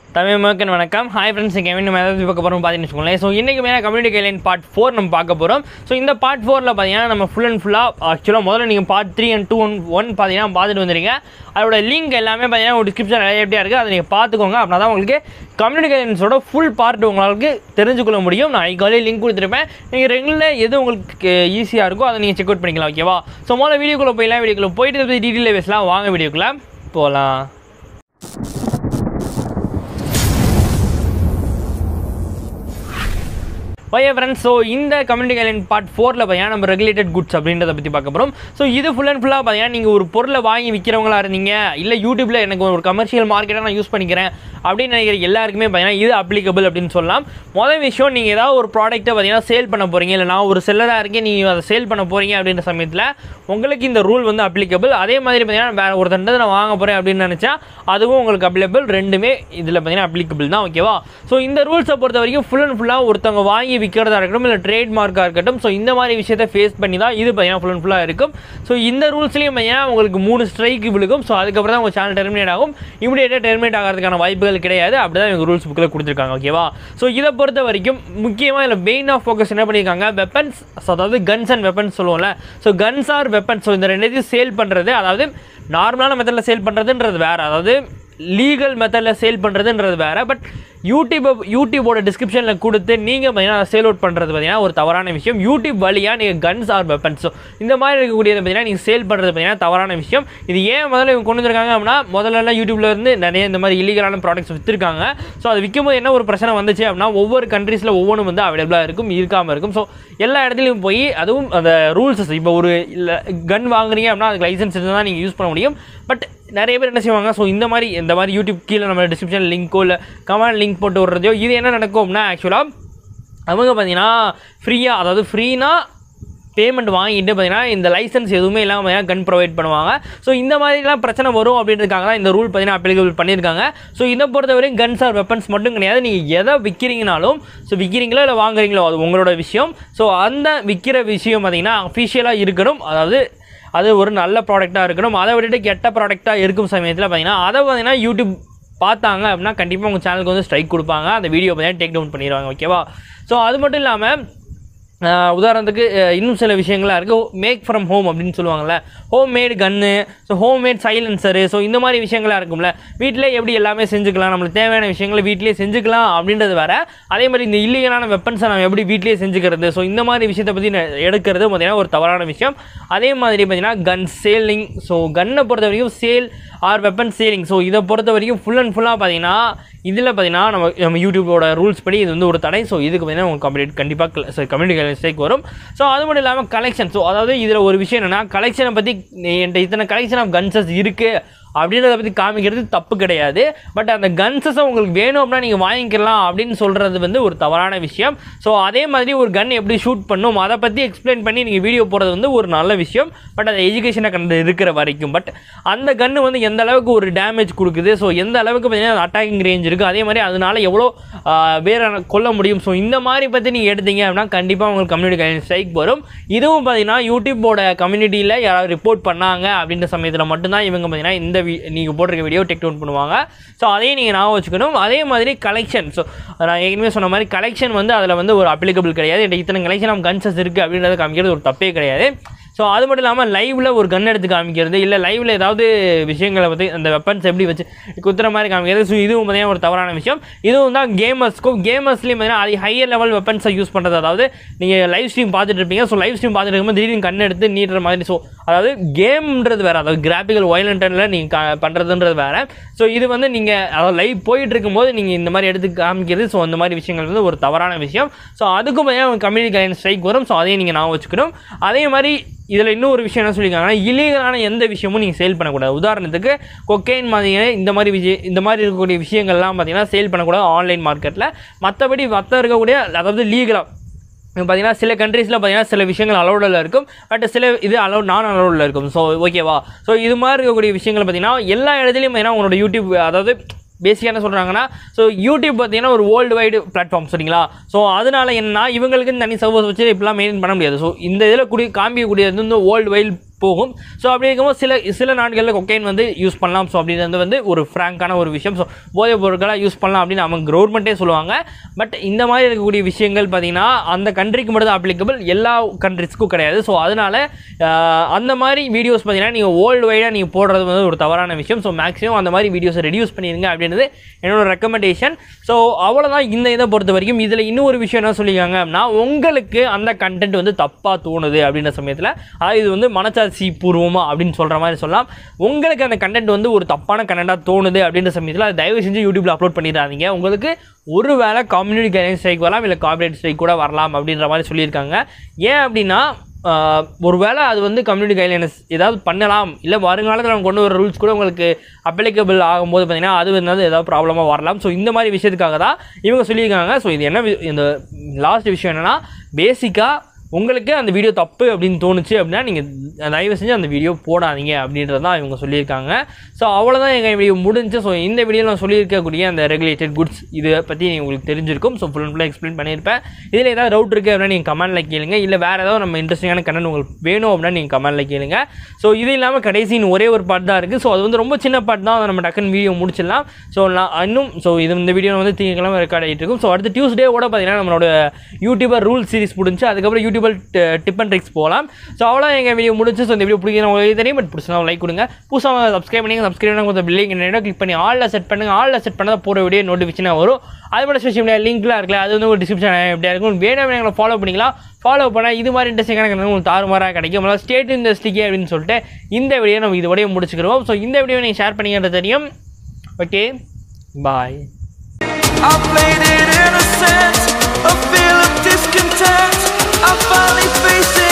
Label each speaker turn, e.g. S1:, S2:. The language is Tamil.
S1: தமிழ் மக்கள் வணக்கம் ஹாய் ஃப்ரெண்ட்ஸ் இங்கே நம்ம எதாவது பார்க்க போகிறோம் பார்த்தீங்கன்னு வச்சுக்கோங்களேன் ஸோ இன்றைக்கி மேலே கம்யூனிட்டி கைட்லைன் பார்ட் ஃபோர் நம்ம பார்க்க போகிறோம் ஸோ இந்த பார்ட் ஃபோரில் பார்த்தீங்கன்னா நம்ம ஃபுல் அண்ட் ஃபுல்லாக ஆக்சுவலாக முதல்ல நீங்கள் part three and two one one பார்த்தீங்கன்னா பார்த்துட்டு வந்துருங்க அதோட லிங்க் எல்லாமே பார்த்தீங்கன்னா ஒரு டிஸ்கிரிப்ஷன் நிறைய எப்படியா இருக்குது அதை நீங்கள் பார்த்துக்கோங்க அப்படின்னா தான் உங்களுக்கு கம்யூனிட்டி கைட்லைன்ஸோட ஃபுல் பார்ட் உங்களுக்கு தெரிஞ்சுக்கொள்ள முடியும் நான் ஐக்காலே லிங்க் கொடுத்துருப்பேன் நீங்கள் ரெகுலர் எது உங்களுக்கு ஈஸியாக இருக்கோ அதை நீங்கள் செக் அவுட் பண்ணிக்கலாம் ஓகேவா ஸோ முதல்ல வீடியோக்குள்ளே போயிடலாம் வீடியோக்குள்ளே போயிட்டு டீட்டெயில் பேசலாம் வாங்க வீடியோக்குள்ளே போகலாம் ஓகே ஃப்ரெண்ட்ஸ் ஸோ இந்த கம்யூனிட்டி கைட்லைன் பார்ட் ஃபோரில் பார்த்தீங்கன்னா நம்ம ரெகுலேட்டட் குட்ஸ் அப்படின்றத பற்றி பார்க்க போகிறோம் ஸோ இது ஃபுல் அண்ட் ஃபுல்லாக பார்த்தீங்கன்னா நீங்கள் ஒரு பொருளை வாங்கி விற்கிறவங்களா இருந்தீங்க இல்லை யூடியூப்பில் எனக்கு ஒரு கமர்ஷியல் மார்க்கெட்டாக நான் யூஸ் பண்ணிக்கிறேன் அப்படின்னு நினைக்கிற எல்லாருக்குமே பார்த்தீங்கன்னா இது அப்ளிகபிள் அப்படின்னு சொல்லலாம் முதல் விஷயம் நீங்கள் ஏதாவது ஒரு ப்ராடக்ட்டை பார்த்தீங்கன்னா சேல் பண்ண போகிறீங்க இல்லை நான் ஒரு செல்லராக இருக்கேன் நீங்கள் அதை சேல் பண்ண போகிறீங்க அப்படின்ற சமயத்தில் உங்களுக்கு இந்த ரூல் வந்து அப்ளிகபிள் அதே மாதிரி பார்த்தீங்கன்னா வேறு ஒரு தண்டை நான் வாங்க போகிறேன் அப்படின்னு நினச்சா அதுவும் உங்களுக்கு அப்ளிகபிள் ரெண்டுமே இதில் பார்த்தீங்கன்னா அப்ளிகபிள் தான் ஓகேவா ஸோ இந்த ரூல்ஸை பொறுத்த வரைக்கும் ஃபுல் அண்ட் ஃபுல்லாக ஒருத்தவங்க வாங்கி விற்கிறதா இருக்கட்டும் இல்லை ட்ரேட் மார்க்காக இருக்கட்டும் ஸோ இந்த மாதிரி விஷயத்தை ஃபேஸ் பண்ணி தான் இது பார்த்தீங்கன்னா ஃபுல் அண்ட் ஃபுல்லாக இருக்கும் ஸோ இந்த ரூல்ஸ்லேயும் பார்த்தீங்கன்னா உங்களுக்கு மூணு ஸ்ட்ரைக் விழுகும் ஸோ அதுக்கப்புறம் தான் உங்கள் சேனல் டெர்மினேட் ஆகும் இமீடியட்டாக டெர்மினேட் ஆகிறதுக்கான வாய்ப்புகள் கிடையாது அப்படி தான் இவங்க ரூல்ஸ் புக்கில் கொடுத்துருக்காங்க ஓகேவா ஸோ இதை பொறுத்த வரைக்கும் முக்கியமாக இதில் மெயின் ஆஃப் ஃபோக்கஸ் என்ன பண்ணியிருக்காங்க வெப்பன்ஸ் அதாவது கன்ஸ் அண்ட் வெப்பன்ஸ் சொல்லுவோம்ல so guns or weapons so இந்த ரெண்டுத்தையும் சேல் பண்ணுறது அதாவது நார்மலான மெத்தடில் சேல் பண்ணுறதுன்றது வேறு அதாவது லீகல் மெத்தடில் சேல் பண்ணுறதுன்றது வேறு பட் யூடியூப் யூடியூபோட டிஸ்கிரிப்ஷனில் கொடுத்து நீங்கள் பார்த்தீங்கன்னா சேல் அவுட் பண்ணுறது பார்த்தீங்கன்னா ஒரு தவறான விஷயம் யூடியூப் வழியாக நீங்கள் கன்ஸ் ஆர் வெப்பன்ஸ் இந்த மாதிரி இருக்கக்கூடியது பார்த்தீங்கன்னா நீங்கள் சேல் பண்ணுறது பார்த்தீங்கன்னா தவறான விஷயம் இது ஏன் முதல்ல இவங்க கொண்டு வந்திருக்காங்க அப்படின்னா முதல்ல யூடியூப்ல இருந்து நிறைய இந்த மாதிரி இல்லீகலான ப்ராடக்ட்ஸ் விற்றுருக்காங்க ஸோ அது விற்கும் போது என்ன ஒரு பிரச்சனை வந்துச்சு அப்படின்னா ஒவ்வொரு கண்ட்ரீஸில் ஒவ்வொன்றும் வந்து அவைலபிளாக இருக்கும் இருக்காமல் இருக்கும் ஸோ எல்லா இடத்துலையும் போய் அதுவும் அந்த ரூல்ஸஸ் இப்போ ஒரு இல்லை கன் வாங்குறீங்க அப்படின்னா அதுக்கு லைசன்ஸ் இருந்தால் தான் நீங்கள் யூஸ் பண்ண முடியும் பட் நிறைய பேர் என்ன செய்வாங்க ஸோ இந்த மாதிரி இந்த மாதிரி யூடியூப் கீழே நம்ம டிஸ்கிரிப்ஷன் லிங்க்கோ இல்லை கமெண்ட் லிங்க் போட்டு விட்றதையோ இது என்ன நடக்கும்னா ஆக்சுவலாக அவங்க பார்த்தீங்கன்னா ஃப்ரீயாக அதாவது ஃப்ரீனா பேமெண்ட் வாங்கிட்டு பார்த்தீங்கன்னா இந்த லைசன்ஸ் எதுவுமே இல்லாமல் பார்த்தீங்கன்னா கன் ப்ரொவைட் பண்ணுவாங்க ஸோ இந்த மாதிரிலாம் பிரச்சனை வரும் அப்படின்றதுக்காக தான் இந்த ரூல் பார்த்தீங்கன்னா அப்ளிகபிள் பண்ணியிருக்காங்க ஸோ இதை பொறுத்தவரையும் கன்ஸ் ஆர் வெப்பன்ஸ் மட்டும் கிடையாது நீங்கள் எதை விற்கிறீங்கனாலும் ஸோ விற்கிறீங்களோ இல்லை வாங்குறீங்களோ அது உங்களோட விஷயம் ஸோ அந்த விற்கிற விஷயம் பார்த்தீங்கன்னா அஃபிஷியலாக இருக்கணும் அதாவது அது ஒரு நல்ல ப்ராடக்டாக இருக்கணும் அதை விட்டுட்டு கெட்ட ப்ராடக்டாக இருக்கும் சமயத்தில் பார்த்தீங்கன்னா அதை பார்த்தீங்கன்னா யூடியூப் பார்த்தாங்க அப்படின்னா கண்டிப்பாக உங்கள் சேனலுக்கு வந்து ஸ்ட்ரைக் கொடுப்பாங்க அந்த வீடியோ பார்த்தீங்கன்னா டேக் டவுன் பண்ணிடுவாங்க ஓகேவா ஸோ அது மட்டும் இல்லாமல் ஆஹ் உதாரணத்துக்கு அஹ் இன்னும் சில விஷயங்கள்லாம் இருக்குது மேக் ஃப்ரம் ஹோம் அப்படின்னு சொல்லுவாங்கள்ல home made gun so home made silencer so இந்த மாதிரி விஷயங்கள்லாம் இருக்கும்ல வீட்டிலே எப்படி எல்லாமே செஞ்சுக்கலாம் நம்மளுக்கு தேவையான விஷயங்களை வீட்டிலே செஞ்சுக்கலாம் அப்படின்றது வேற அதே மாதிரி இந்த இல்லீகலான வெப்பன்ஸை நம்ம எப்படி வீட்டிலே செஞ்சுக்கிறது ஸோ இந்த மாதிரி விஷயத்தை பற்றி ந- எடுக்கிறது பார்த்தீங்கன்னா ஒரு தவறான விஷயம் அதே மாதிரி பார்த்தீங்கன்னா கன் சேலிங் ஸோ கன்னை பொறுத்த வரைக்கும் sale or weapon selling so இதை பொறுத்த வரைக்கும் ஃபுல் அண்ட் ஃபுல்லாக பார்த்தீங்கன்னா இதில் பார்த்தீங்கன்னா நம்ம நம்ம யூடியூபோட ரூல்ஸ் படி இது வந்து ஒரு தடை ஸோ இதுக்கு பார்த்தீங்கன்னா உங்களுக்கு கம்ப்ளீட் கண்டிப்பாக கம்யூனிட்டி மிஸ்டேக் வரும் ஸோ அது மட்டும் இல்லாமல் கலெக்ஷன் ஸோ அதாவது இதில் ஒரு விஷயம் என்னென்னா கலெக்ஷனை பற்றி என்கிட்ட இத்தனை கலெக்ஷன் ஆஃப் கன்சஸ் இருக்குது அப்படின்றத பற்றி காமிக்கிறது தப்பு கிடையாது பட் அந்த கன்ஸஸை உங்களுக்கு வேணும் அப்படின்னா நீங்கள் வாங்கிக்கலாம் அப்படின்னு சொல்கிறது வந்து ஒரு தவறான விஷயம் ஸோ அதே மாதிரி ஒரு கன் எப்படி ஷூட் பண்ணும் அதை பற்றி எக்ஸ்பிளைன் பண்ணி நீங்கள் வீடியோ போடுறது வந்து ஒரு நல்ல விஷயம் பட் அது எஜுகேஷனை கண்டு இருக்கிற வரைக்கும் பட் அந்த கன்று வந்து எந்த அளவுக்கு ஒரு டேமேஜ் கொடுக்குது ஸோ எந்த அளவுக்கு பார்த்தீங்கன்னா அட்டாக்கிங் ரேஞ்ச் இருக்குது அதே மாதிரி அதனால எவ்வளோ வேற கொல்ல முடியும் ஸோ இந்த மாதிரி பற்றி நீங்கள் எடுத்தீங்க அப்படின்னா கண்டிப்பாக உங்களுக்கு கம்யூனிட்டி ஸ்ட்ரைக் வரும் இதுவும் பார்த்தீங்கன்னா யூடியூப்போட கம்யூனிட்டியில் யாராவது ரிப்போர்ட் பண்ணாங்க அப்படின்ற சமயத்தில் மட்டும்தான் இவங்க பார்த்தீங்கன்னா இந்த நீங்கள் போட்டிருக்க வீடியோ டெக் டவுன் பண்ணுவாங்க ஸோ அதையும் நீங்கள் ஞாபகம் வச்சுக்கணும் அதே மாதிரி கலெக்ஷன் ஸோ நான் ஏற்கனவே சொன்ன மாதிரி கலெக்ஷன் வந்து அதில் வந்து ஒரு அப்ளிகபிள் கிடையாது என்கிட்ட இத்தனை கலெக்ஷன் ஆஃப் கன்சஸ் இருக்குது அப்படின்றத காமிக்கிறது ஒரு தப்பே கிடையாது ஸோ அது மட்டும் இல்லாமல் லைவில் ஒரு கன் எடுத்து காமிக்கிறது இல்லை லைவில் ஏதாவது விஷயங்களை பற்றி அந்த வெப்பன்ஸ் எப்படி வச்சு குத்துற மாதிரி காமிக்கிறது ஸோ இதுவும் பார்த்தீங்கன்னா ஒரு தவறான விஷயம் இதுவும் தான் கேமர்ஸ்க்கும் கேமர்ஸ்லேயும் பார்த்தீங்கன்னா அது ஹையர் லெவல் வெப்பன்ஸை யூஸ் பண்ணுறது அதாவது நீங்கள் லைவ் ஸ்ட்ரீம் பார்த்துட்டு இருப்பீங்க ஸோ லைவ் ஸ்ட்ரீம் பார்த்துட்டு இருக்கும்போது திடீர்னு கண் எடுத்து நீட்டுற மாதிரி ஸோ அதாவது கேம்ன்றது வேறு அதாவது கிராஃபிக்கல் வயலண்டில் நீங்கள் பண்ணுறதுன்றது வேறு ஸோ இது வந்து நீங்கள் அதாவது லைவ் போயிட்டு இருக்கும்போது நீங்கள் இந்த மாதிரி எடுத்து காமிக்கிறது ஸோ அந்த மாதிரி விஷயங்கள் வந்து ஒரு தவறான விஷயம் ஸோ அதுக்கும் பார்த்தீங்கன்னா கம்யூனிட்டி கைடன் ஸ்ட்ரைக் வரும் ஸோ அதையும் நீங்கள் நான் வச்சுக்கணும் அதே மாதிரி இதில் இன்னும் ஒரு விஷயம் என்ன சொல்லியிருக்காங்கன்னா இல்லீகலான எந்த விஷயமும் நீங்கள் சேல் பண்ணக்கூடாது உதாரணத்துக்கு கொக்கைன் மாதிரி இந்த மாதிரி விஷய இந்த மாதிரி இருக்கக்கூடிய விஷயங்கள்லாம் பார்த்தீங்கன்னா சேல் பண்ணக்கூடாது ஆன்லைன் மார்க்கெட்டில் மற்றபடி மற்ற இருக்கக்கூடிய அதாவது லீகலாக இப்போ பார்த்தீங்கன்னா சில கண்ட்ரீஸில் பார்த்தீங்கன்னா சில விஷயங்கள் அலௌடில் இருக்கும் பட் சில இது அலௌட் நான் அலௌடில் இருக்கும் ஸோ ஓகேவா ஸோ இது மாதிரி இருக்கக்கூடிய விஷயங்கள் பார்த்தீங்கன்னா எல்லா இடத்துலையும் பார்த்தீங்கன்னா உங்களோட யூடியூப் அதாவது பேசிக்காக என்ன சொல்கிறாங்கன்னா ஸோ யூடியூப் பார்த்தீங்கன்னா ஒரு வேர்ல்டு வைடு பிளாட்ஃபார்ம் சரிங்களா ஸோ அதனால என்ன இவங்களுக்கு தனி சர்வஸ் வச்சு இப்படிலாம் மெயின்டைன் பண்ண முடியாது ஸோ இந்த இதில் கூடிய காமிக்கக்கூடியது வந்து வேர்ல்டு வைடு போகும் ஸோ அப்படி இருக்கும்போது சில சில நாடுகளில் கொக்கைன் வந்து யூஸ் பண்ணலாம் ஸோ அப்படின்றது வந்து ஒரு ஃப்ராங்கான ஒரு விஷயம் ஸோ போதைப் பொருட்களாக யூஸ் பண்ணலாம் அப்படின்னு அவங்க கவர்மெண்ட்டே சொல்லுவாங்க பட் இந்த மாதிரி இருக்கக்கூடிய விஷயங்கள் பார்த்தீங்கன்னா அந்த கண்ட்ரிக்கு மட்டும் தான் அப்ளிகபிள் எல்லா கண்ட்ரிஸ்க்கும் கிடையாது ஸோ அதனால் அந்த மாதிரி வீடியோஸ் பார்த்தீங்கன்னா நீங்கள் வேர்ல்டு வைடாக நீங்கள் போடுறது வந்து ஒரு தவறான விஷயம் ஸோ மேக்ஸிமம் அந்த மாதிரி வீடியோஸை ரெடியூஸ் பண்ணிடுங்க அப்படின்றது என்னோட ரெக்கமெண்டேஷன் ஸோ அவ்வளோதான் இந்த இதை பொறுத்த வரைக்கும் இதில் இன்னொரு விஷயம் என்ன சொல்லியிருக்காங்க அப்படின்னா உங்களுக்கு அந்த கண்டென்ட் வந்து தப்பாக தோணுது அப்படின்ற சமயத்தில் அதாவது இது வந்து மனச்சாட்சி பூர்வமாக அப்படின்னு சொல்கிற மாதிரி சொல்லலாம் உங்களுக்கு அந்த கண்டென்ட் வந்து ஒரு தப்பான கண்டென்ட்டாக தோணுது அப்படின்ற சமயத்தில் அதை தயவு செஞ்சு யூடியூப்பில் அப்லோட் பண்ணிடாதீங்க உங்களுக்கு ஒரு வேளை கம்யூனிட்டி கைடன்ஸ் ஸ்ட்ரைக் வரலாம் இல்லை கார்பரேட் ஸ்ட்ரைக் கூட வரலாம் அப்படின்ற மாதிரி சொல்லியிருக்காங்க ஏன் அப்படின்னா ஆஹ், ஒருவேளை அது வந்து கம்யூனிட்டி கைட்லைன்ஸ் ஏதாவது பண்ணலாம் இல்லை வருங்காலத்தில் அவங்க கொண்டு வர ரூல்ஸ் கூட உங்களுக்கு அப்ளிகபிள் ஆகும்போது பார்த்தீங்கன்னா அது வந்து ஏதாவது ப்ராப்ளமாக வரலாம் ஸோ இந்த மாதிரி விஷயத்துக்காக தான் இவங்க சொல்லியிருக்காங்க ஸோ இது என்ன வி- இந்த லாஸ்ட் விஷயம் என்னென்னா பேசிக்காக உங்களுக்கு அந்த வீடியோ தப்பு அப்படின்னு தோணுச்சு அப்படின்னா நீங்கள் தயவு செஞ்சு அந்த வீடியோ போடாதீங்க அப்படின்றது தான் இவங்க சொல்லியிருக்காங்க ஸோ அவ்வளோதான் எங்கள் வீடியோ முடிஞ்சு ஸோ இந்த வீடியோவில் நான் சொல்லியிருக்கக்கூடிய அந்த ரெகுலேட்டட் குட்ஸ் இதை பற்றி உங்களுக்கு தெரிஞ்சிருக்கும் ஸோ ஃபுல் ஃபுல்லாக எக்ஸ்பிளைன் பண்ணியிருப்பேன் இதில் ஏதாவது டவுட் இருக்குது அப்படின்னா நீங்கள் கமெண்ட்டில் கேளுங்க இல்லை வேறு ஏதாவது நம்ம இன்ட்ரெஸ்டிங்கான கண்டென்ட் உங்களுக்கு வேணும் அப்படின்னா நீங்கள் கமெண்ட்டில் கேளுங்க ஸோ இது இல்லாமல் கடைசி இன்னும் ஒரே ஒரு பார்ட் தான் இருக்குது ஸோ அது வந்து ரொம்ப சின்ன பார்ட் தான் அதை நம்ம டக்குன்னு வீடியோ முடிச்சிடலாம் ஸோ நான் இன்னும் ஸோ இது இந்த வீடியோ வந்து திங்கக்கிழமை ரெக்கார்ட் ஆகிட்டு இருக்கும் ஸோ அடுத்த டியூஸ்டேவோட பார்த்தீங்கன்னா நம்மளோட யூடியூபர் ரூல் சீரிஸ் முடிஞ்சு அதுக்கப்புறம் யூடியூபர் டிப் அண்ட் ட்ரிக்ஸ் போகலாம் ஸோ அவ்வளோ எங்கள் வீடியோ முடிஞ்சு ஸோ இந்த வீடியோ பிடிக்கிற உங்களுக்கு தெரியும் பட் பிடிச்சா லைக் கொடுங்க புதுசாக சப்ஸ்கிரைப் பண்ணி சப்ஸ்கிரைப் பண்ணி கொஞ்சம் பில்லிங் என்ன கிளிக் பண்ணி ஆலில் செட் பண்ணுங்க ஆலில் செட் பண்ணால் போகிற வீடியோ நோட்டிஃபிகேஷனாக வரும் அது மட்டும் சோஷியல் மீடியா லிங்க்லாம் இருக்குல்ல அது வந்து ஒரு டிஸ்கிரிப்ஷன் எப்படியா இருக்கும் வேணும் எங்களை ஃபாலோ பண்ணிக்கலாம் ஃபாலோ பண்ணால் இது மாதிரி இன்ட்ரெஸ்டிங்கான content உங்களுக்கு தாறுமாறாக கிடைக்கும் அதாவது ஸ்டேட் இந்த ஸ்டிக்கே அப்படின்னு சொல்லிட்டு இந்த வீடியோ நம்ம இதோடய முடிச்சுக்கிறோம் ஸோ இந்த வீடியோ நீங்கள் ஷேர் பண்ணிக்கிறது தெரியும் okay bye
S2: I played it innocent, a feel of discontent. I finally faced it.